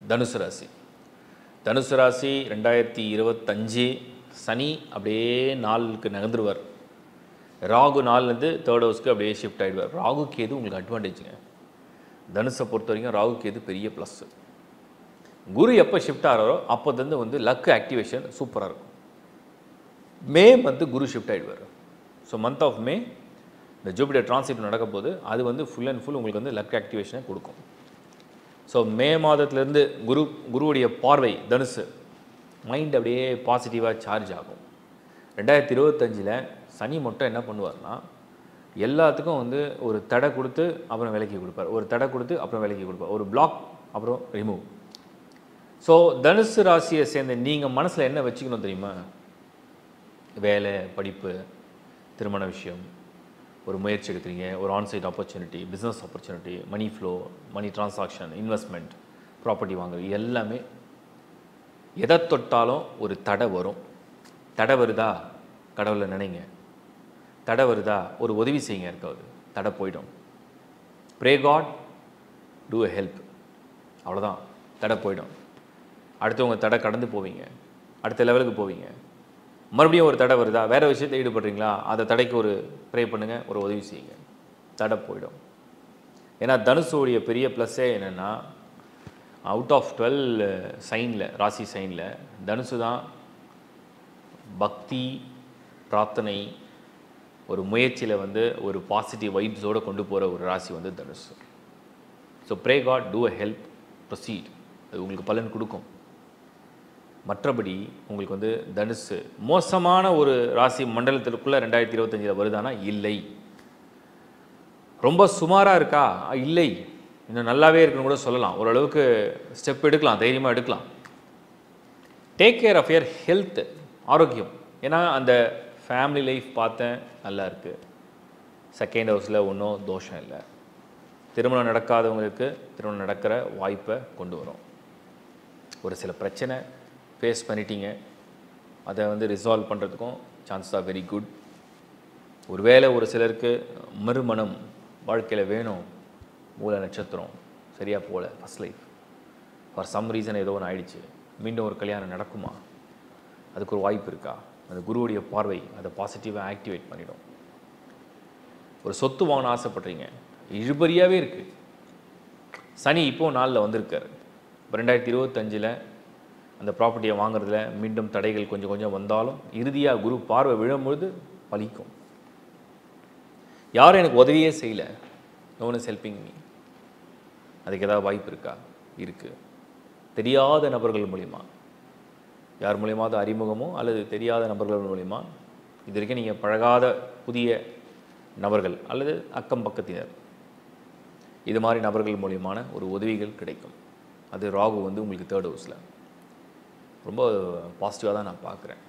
தனுசு ராசி தனுசு ராசி ரெண்டாயிரத்தி இருபத்தஞ்சு சனி அப்படியே நாலுக்கு நகர்ந்துருவார் ராகு நாலுலேருந்து தேர்ட் ஹவுஸ்க்கு அப்படியே ஷிஃப்ட் ஆகிடுவார் ராகு கேது உங்களுக்கு அட்வான்டேஜுங்க தனுஷை பொறுத்த வரைக்கும் ராகு கேது பெரிய ப்ளஸ்ஸு குரு எப்போ ஷிஃப்ட் ஆகிறாரோ அப்போதுலேருந்து வந்து லக் ஆக்டிவேஷன் சூப்பராக இருக்கும் மே வந்து குரு ஷிஃப்ட் ஆகிடுவார் ஸோ மந்த் ஆஃப் மே இந்த ஜூபிட்டர் டிரான்சிட் நடக்க போது அது வந்து ஃபுல் அண்ட் ஃபுல் உங்களுக்கு வந்து லக் ஆக்டிவேஷனை கொடுக்கும் ஸோ மே மாதத்துலேருந்து குரு குருவுடைய பார்வை தனுசு மைண்ட் அப்படியே பாசிட்டிவாக சார்ஜ் ஆகும் ரெண்டாயிரத்தி இருபத்தஞ்சில் சனி மட்டும் என்ன பண்ணுவார்னா எல்லாத்துக்கும் வந்து ஒரு தடை கொடுத்து அப்புறம் விலக்கி கொடுப்பார் ஒரு தடை கொடுத்து அப்புறம் விலக்கி கொடுப்பார் ஒரு பிளாக் அப்புறம் ரிமூவ் ஸோ தனுசு ராசியை சேர்ந்த நீங்கள் மனசில் என்ன வச்சுக்கணும் தெரியுமா வேலை படிப்பு திருமண விஷயம் ஒரு முயற்சி எடுக்கிறீங்க ஒரு onsite opportunity business opportunity money flow money transaction investment property வாங்குறது எல்லாமே எதை தொட்டாலும் ஒரு தடை வரும் தடை வருதா கடவுளை நினைங்க தடை வருதா ஒரு உதவி செய்யுங்க இருக்காது தடை போயிடும் pray God to a help அவ்வளோதான் தடை போயிடும் அடுத்தவங்க தடை கடந்து போவீங்க அடுத்த லெவலுக்கு போவீங்க மறுபடியும் ஒரு தடை வருதா வேறு விஷயத்தை ஈடுபடுறீங்களா அந்த தடைக்கு ஒரு ப்ரே பண்ணுங்கள் ஒரு உதவி செய்யுங்க தடை போயிடும் ஏன்னா தனுஷுடைய பெரிய ப்ளஸ்ஸே என்னென்னா அவுட் ஆஃப் டுவெல் சைனில் ராசி சைனில் தனுசு தான் பக்தி பிரார்த்தனை ஒரு முயற்சியில் வந்து ஒரு பாசிட்டிவ் வைப்ஸோடு கொண்டு போகிற ஒரு ராசி வந்து தனுசு so pray God to a help proceed அது உங்களுக்கு பலன் கொடுக்கும் மற்றபடி உங்களுக்கு வந்து தனுசு மோசமான ஒரு ராசி மண்டலத்திற்குள்ளே ரெண்டாயிரத்தி இருபத்தஞ்சில் வருதானா இல்லை ரொம்ப சுமாராக இருக்கா அ, இல்லை இன்னும் நல்லாவே இருக்குன்னு கூட சொல்லலாம் ஓரளவுக்கு ஸ்டெப் எடுக்கலாம் தைரியமாக எடுக்கலாம் take care of your health ஆரோக்கியம் ஏன்னா அந்த ஃபேமிலி லைஃப் பார்த்தேன் நல்லா இருக்கு செகண்ட் ஹவுஸில் ஒன்றும் தோஷம் இல்லை திருமணம் நடக்காதவங்களுக்கு திருமணம் நடக்கிற வாய்ப்பை கொண்டு வரும் ஒரு சில பிரச்சனை ஃபேஸ் பண்ணிட்டீங்க அதை வந்து ரிசால்வ் பண்ணுறதுக்கும் சான்சஸ் ஆர் வெரி குட் ஒருவேளை ஒரு சிலருக்கு மறுமணம் வாழ்க்கையில் வேணும் மூல நட்சத்திரம் சரியாக போகல first life for some reason ஏதோ ஒன்று ஆயிடுச்சு மீண்டும் ஒரு கல்யாணம் நடக்குமா அதுக்கு ஒரு வாய்ப்பு இருக்கா அந்த குருவுடைய பார்வை அதை பாசிட்டிவாக ஆக்டிவேட் பண்ணிடும் ஒரு சொத்து வாங்கணும் ஆசைப்படுறீங்க இழுபறியாகவே இருக்குது சனி இப்போது நாளில் வந்திருக்காரு இப்போ ரெண்டாயிரத்தி இருபத்தஞ்சில் அந்த ப்ராப்பர்ட்டியை வாங்குறதுல மீண்டும் தடைகள் கொஞ்சம் கொஞ்சம் வந்தாலும் இறுதியாக குரு பார்வை விழும்பொழுது பலிக்கும் யாரும் எனக்கு உதவியே செய்யல நோன் இஸ் ஹெல்பிங் மீ அதுக்கு ஏதாவது வாய்ப்பு இருக்கா இருக்குது தெரியாத நபர்கள் மூலிமா யார் மூலியமாவது அறிமுகமோ அல்லது தெரியாத நபர்கள் மூலிமா இது வரைக்கும் நீங்கள் பழகாத புதிய நபர்கள் அல்லது அக்கம் பக்கத்தினர் இது மாதிரி நபர்கள் மூலியமான ஒரு உதவிகள் கிடைக்கும் அது ராகு வந்து உங்களுக்கு தேர்ட் ஹவுஸில் ரொம்ப பாசிட்டிவாக தான் நான் பார்க்குறேன்